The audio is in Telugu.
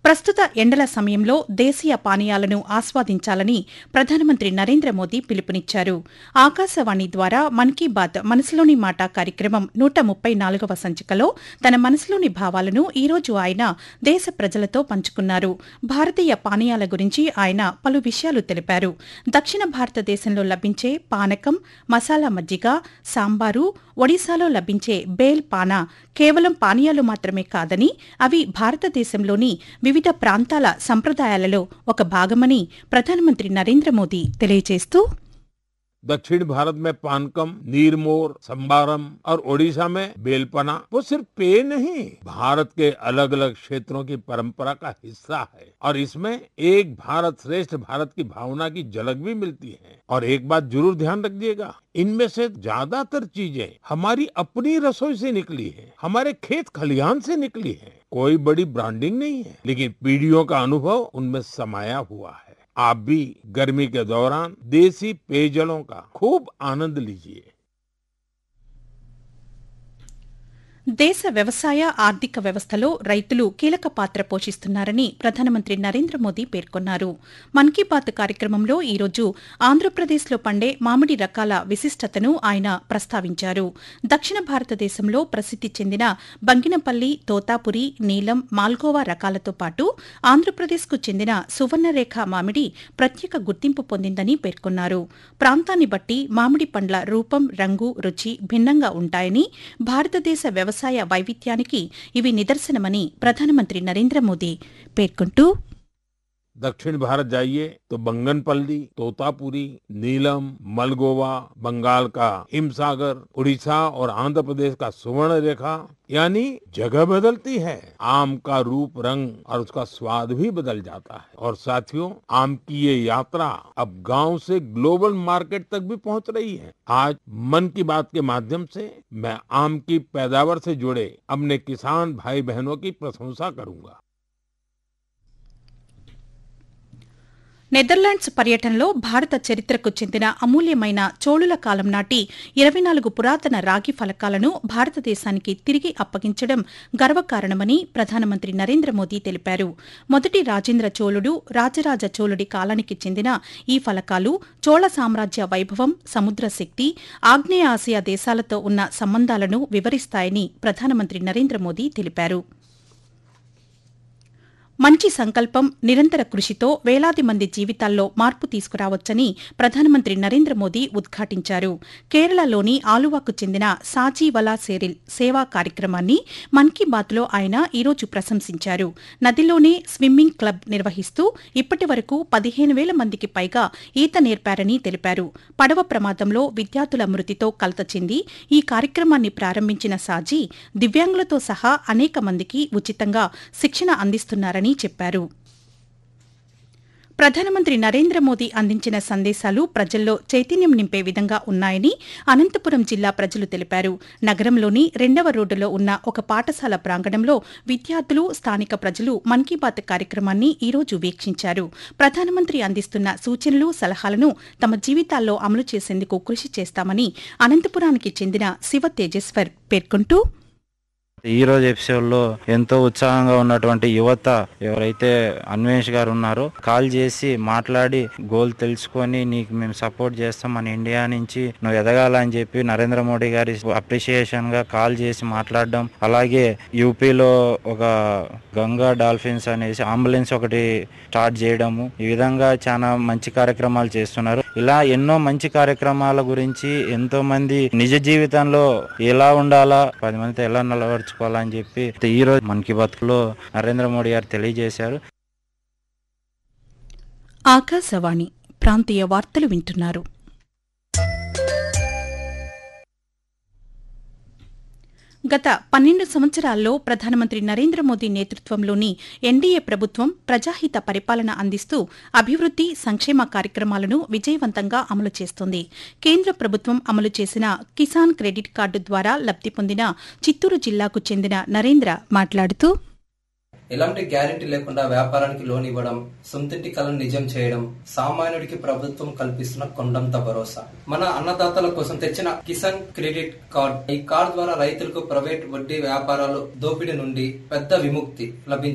ప్రస్తుత ఎండల సమయంలో దేశీయ పానీయాలను ఆస్వాదించాలని ప్రధానమంత్రి నరేంద్ర మోదీ పిలుపునిచ్చారు ఆకాశవాణి ద్వారా మన్ కీ బాత్ మనసులోని మాట కార్యక్రమం నూట ముప్పై నాలుగవ సంచికలో తన మనసులోని భావాలను ఈరోజు ఆయన దేశ ప్రజలతో పంచుకున్నారు భారతీయ పానీయాల గురించి ఆయన పలు విషయాలు తెలిపారు దక్షిణ భారతదేశంలో లభించే పానకం మసాలా మజ్జిగ సాంబారు ఒడిశాలో లభించే బేల్ పానా కేవలం పానీయాలు మాత్రమే కాదని అవి భారతదేశంలోని వివిధ ప్రాంతాల సంప్రదాయాలలో ఒక భాగమని ప్రధానమంత్రి నరేంద్ర మోదీ తెలియజేస్తూ दक्षिण भारत में पानकम नीरमोर संबारम और ओडिशा में बेलपना वो सिर्फ पेय नहीं भारत के अलग अलग क्षेत्रों की परंपरा का हिस्सा है और इसमें एक भारत श्रेष्ठ भारत की भावना की झलक भी मिलती है और एक बात जरूर ध्यान रखिएगा इनमें से ज्यादातर चीजें हमारी अपनी रसोई से निकली है हमारे खेत खलिहान से निकली है कोई बड़ी ब्रांडिंग नहीं है लेकिन पीढ़ियों का अनुभव उनमें समाया हुआ है आप भी गर्मी के दौरान देसी पेयजलों का खूब आनंद लीजिए దేశ వ్యవసాయ ఆర్థిక వ్యవస్థలో రైతులు కీలక పాత్ర పోషిస్తున్నారని ప్రధానమంత్రి నరేంద్ర మోదీ పేర్కొన్నారు మన్ కీ బాత్ కార్యక్రమంలో ఈరోజు ఆంధ్రప్రదేశ్లో పండే మామిడి రకాల విశిష్టతను ఆయన ప్రస్తావించారు దక్షిణ భారతదేశంలో ప్రసిద్ది చెందిన బంగినపల్లి తోతాపురి నీలం మాల్గోవా రకాలతో పాటు ఆంధ్రప్రదేశ్కు చెందిన సువర్ణరేఖ మామిడి ప్రత్యేక గుర్తింపు పొందిందని పేర్కొన్నారు ప్రాంతాన్ని బట్టి మామిడి పండ్ల రూపం రంగు రుచి భిన్నంగా ఉంటాయని భారతదేశ వ్యవసాయ వైవిధ్యానికి ఇవి నిదర్శనమని ప్రధానమంత్రి నరేంద్ర మోదీ పేర్కొంటూ दक्षिण भारत जाइए तो बंगनपल्ली तोतापुरी नीलम मलगोवा बंगाल का हिमसागर उड़ीसा और आंध्र प्रदेश का सुवर्ण रेखा यानी जगह बदलती है आम का रूप रंग और उसका स्वाद भी बदल जाता है और साथियों आम की ये यात्रा अब गांव से ग्लोबल मार्केट तक भी पहुंच रही है आज मन की बात के माध्यम से मैं आम की पैदावार से जुड़े अपने किसान भाई बहनों की प्रशंसा करूंगा నెదర్లాండ్స్ పర్యటనలో భారత చరిత్రకు చెందిన అమూల్యమైన చోళుల కాలం నాటి ఇరవై నాలుగు పురాతన రాగి ఫలకాలను భారతదేశానికి తిరిగి అప్పగించడం గర్వకారణమని ప్రధానమంత్రి నరేంద్ర మోదీ తెలిపారు మొదటి రాజేంద్ర చోళుడు రాజరాజ చోళుడి కాలానికి చెందిన ఈ ఫలకాలు చోళ సామ్రాజ్య వైభవం సముద్ర శక్తి ఆగ్నేయ ఆసియా దేశాలతో ఉన్న సంబంధాలను వివరిస్తాయని ప్రధానమంత్రి నరేంద్ర మోదీ తెలిపారు మంచి సంకల్పం నిరంతర కృషితో వేలాది మంది జీవితాల్లో మార్పు తీసుకురావచ్చని ప్రధానమంత్రి నరేంద్ర మోదీ ఉద్ఘాటించారు కేరళలోని ఆలువాకు చెందిన సాజీవలా సేరిల్ సేవా కార్యక్రమాన్ని మన్ కీ బాత్లో ఆయన ఈరోజు ప్రశంసించారు నదిలోనే స్విమ్మింగ్ క్లబ్ నిర్వహిస్తూ ఇప్పటి వరకు పదిహేను వేల మందికి పైగా ఈత నేర్పారని తెలిపారు పడవ ప్రమాదంలో విద్యార్థుల మృతితో కలత చెంది ఈ కార్యక్రమాన్ని ప్రారంభించిన సాజీ దివ్యాంగులతో సహా అనేక మందికి ఉచితంగా శిక్షణ అందిస్తున్నారని చెప్పారు ప్రధానమంత్రి నరేంద్ర మోదీ అందించిన సందేశాలు ప్రజల్లో చైతన్యం నింపే విధంగా ఉన్నాయని అనంతపురం జిల్లా ప్రజలు తెలిపారు నగరంలోని రెండవ రోడ్డులో ఉన్న ఒక పాఠశాల ప్రాంగణంలో విద్యార్థులు స్థానిక ప్రజలు మన్ కీ బాత్ కార్యక్రమాన్ని ఈరోజు వీక్షించారు ప్రధానమంత్రి అందిస్తున్న సూచనలు సలహాలను తమ జీవితాల్లో అమలు చేసేందుకు కృషి చేస్తామని అనంతపురానికి చెందిన శివ తేజేశ్వర్ పేర్కొంటూ ఈ రోజు ఎపిసోడ్ లో ఎంతో ఉత్సాహంగా ఉన్నటువంటి యువత ఎవరైతే అన్వేష్ గారు ఉన్నారో కాల్ చేసి మాట్లాడి గోల్ తెలుసుకొని నీకు మేము సపోర్ట్ చేస్తాం మన ఇండియా నుంచి నువ్వు ఎదగాలని చెప్పి నరేంద్ర మోడీ గారి అప్రిషియేషన్ గా కాల్ చేసి మాట్లాడడం అలాగే యూపీలో ఒక గంగా డాల్ఫిన్స్ అనేసి అంబులెన్స్ ఒకటి స్టార్ట్ చేయడము ఈ విధంగా చాలా మంచి కార్యక్రమాలు చేస్తున్నారు ఇలా ఎన్నో మంచి కార్యక్రమాల గురించి ఎంతో మంది నిజ జీవితంలో ఎలా ఉండాలా పది మందితో ఎలా నిలబడుచుకోవాలని చెప్పి ఈ రోజు మన్ కీ బాత్ లో నరేంద్ర మోడీ గారు తెలియజేశారు ఆకాశవాణి ప్రాంతీయ వార్తలు వింటున్నారు గత పన్నెండు సంవత్సరాల్లో ప్రధానమంత్రి నరేంద్ర మోదీ నేతృత్వంలోని ఎన్డీఏ ప్రభుత్వం ప్రజాహిత పరిపాలన అందిస్తూ అభివృద్ది సంక్షేమ కార్యక్రమాలను విజయవంతంగా అమలు చేస్తోంది కేంద్ర ప్రభుత్వం అమలు చేసిన కిసాన్ క్రెడిట్ కార్డు ద్వారా లబ్ది పొందిన చిత్తూరు జిల్లాకు చెందిన నరేంద్ర మాట్లాడుతూ ఎలాంటి గ్యారెంటీ లేకుండా వ్యాపారానికి లోన్ ఇవ్వడం సొంతింటి కలను నిజం చేయడం సామాన్యుడికి ప్రభుత్వం కల్పిస్తున్న కొండంత భరోసా మన అన్నదాతల కోసం తెచ్చిన కిసాన్ క్రెడిట్ కార్డ్ ఈ కార్డ్ ద్వారా రైతులకు ప్రైవేట్ వడ్డీ వ్యాపారాలు దోపిడీ నుండి పెద్ద విముక్తి లభించింది